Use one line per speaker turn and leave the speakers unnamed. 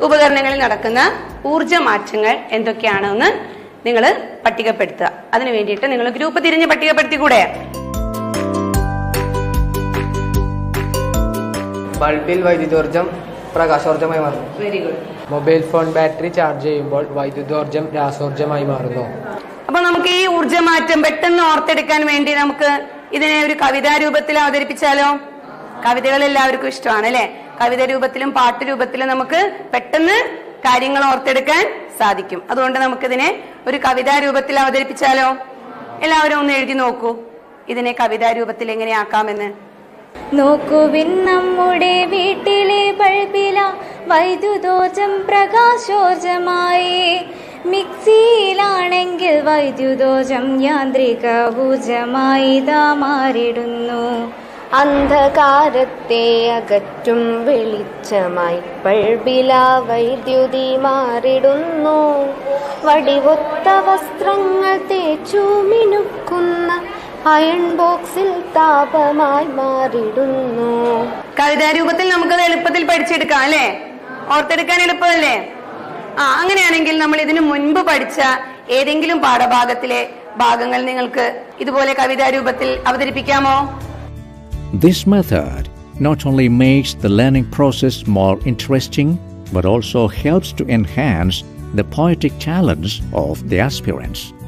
ഉപകരണങ്ങളിൽ നടക്കുന്ന ഊർജ മാറ്റങ്ങൾ എന്തൊക്കെയാണെന്ന് നിങ്ങൾ പട്ടികപ്പെടുത്തുക അതിനു വേണ്ടിയിട്ട് നിങ്ങൾ ഗ്രൂപ്പ് തിരിഞ്ഞ് പട്ടികപ്പെടുത്തിക്കൂടെ
ബൾബിൽ വൈദ്യുതോർജ്ജം പ്രകാശോർജ്ജമായി മാറുന്നു
very good
mobile phone battery charge ചെയ്യുമ്പോൾ വൈദ്യുതോർജ്ജം രാസോർജ്ജമായി മാറുന്നു
അപ്പൊ നമുക്ക് ഈ ഊർജ്ജമാറ്റം പെട്ടെന്ന് ഓർത്തെടുക്കാൻ വേണ്ടി നമുക്ക് ഇതിനെ ഒരു കവിതാ രൂപത്തിൽ അവതരിപ്പിച്ചാലോ കവിതകൾ എല്ലാവർക്കും ഇഷ്ടമാണ് അല്ലെ കവിത രൂപത്തിലും പാട്ട് രൂപത്തിലും നമുക്ക് പെട്ടെന്ന് കാര്യങ്ങൾ ഓർത്തെടുക്കാൻ സാധിക്കും അതുകൊണ്ട് നമുക്കിതിനെ ഒരു കവിതാ രൂപത്തിൽ അവതരിപ്പിച്ചാലോ എല്ലാവരും ഒന്ന് എഴുതി നോക്കൂ ഇതിനെ കവിതാ രൂപത്തിൽ എങ്ങനെയാക്കാമെന്ന്
നോക്കുവിൻ നമ്മുടെ വീട്ടിലെ ബൾബില വൈദ്യുതോർജം പ്രകാശോർജമായി മിക്സിയിലാണെങ്കിൽ വൈദ്യുതോർജം യാന്ത്രിക ഊർജമായി ഇതാ മാറിടുന്നു
അന്ധകാരത്തെ അകറ്റും വെളിച്ചമായി ബൾബില വൈദ്യുതി മാറിടുന്നു വടിവൊത്ത വസ്ത്രങ്ങൾ തേച്ചു മിനുക്കുന്ന അയൺ ബോക്സിൽ താപമായി മാറിടുന്നു
കവിതാ രൂപത്തിൽ നമുക്കത് എളുപ്പത്തിൽ പഠിച്ചെടുക്കാം അല്ലേ ഓർത്തെടുക്കാൻ എളുപ്പമല്ലേ ആ അങ്ങനെയാണെങ്കിൽ നമ്മൾ ഇതിനു മുൻപ് പഠിച്ച ഏതെങ്കിലും പാഠഭാഗത്തിലെ ഭാഗങ്ങൾ നിങ്ങൾക്ക് ഇതുപോലെ കവിതാ രൂപത്തിൽ അവതരിപ്പിക്കാമോ
This method not only makes the learning process more interesting but also helps to enhance the poetic talents of the aspirants.